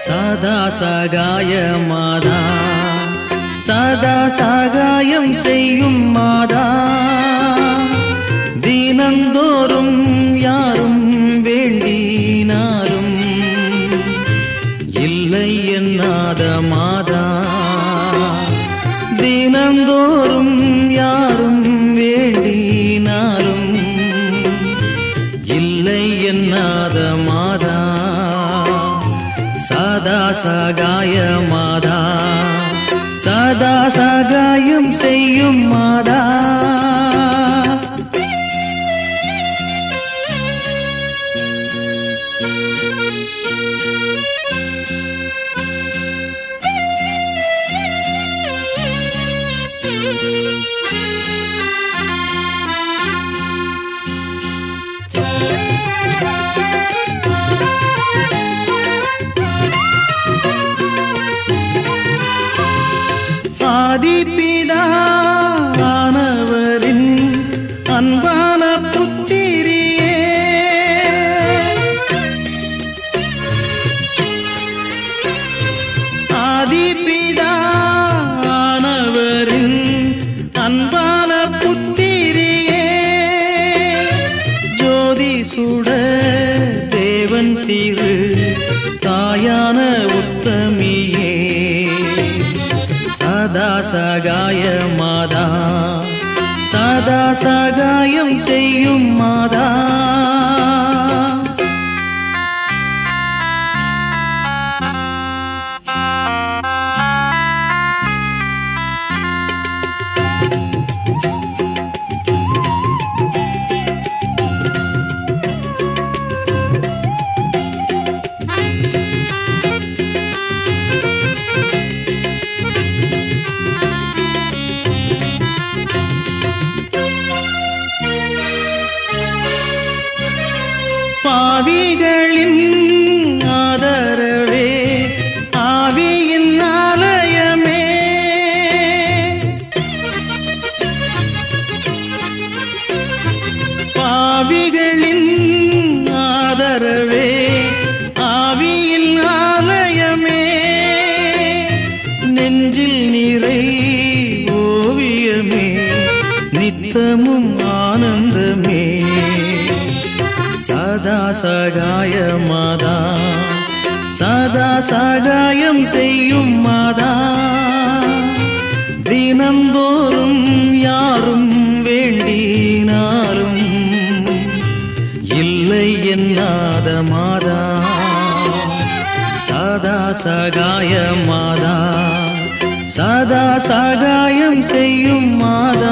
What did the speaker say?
சதா சகாய மாதா சதா சகாயம் செய்யும் மாதா தினந்தோறும் யாரும் வேண்டினாலும் இல்லை என்னாத மாதா தினந்தோறும் யாரும் வேண்டினாலும் இல்லை என்னாத மாதா சதா சகாய மாதா சதா சகாயம் செய்யும் மாதா ஆதிபிதானவரின் அன்பான புத்திரியே ஆதிபிதானவரின் அன்பான புத்திரியே ஜோதி சுட தேவன் திரு தாயான உத்தமியே சதா சகாய மாதா சதா சகாயம் செய்யும் மாதா பாவிகளின் ஆதரவே ஆவியின் ஆலயமே பாவிகளின் ஆதரவே ஆவியின் ஆலயமே நெஞ்சில் நிறை ஓவியமே நித்தமும் ஆனந்தமே சதா சகாய மாதா சதா சகாயம் செய்யும் மாதா தினந்தோறும் யாரும் வேண்டினாலும் இல்லை என்னாத மாதா சதா சகாய மாதா சதா சகாயம் செய்யும் மாதா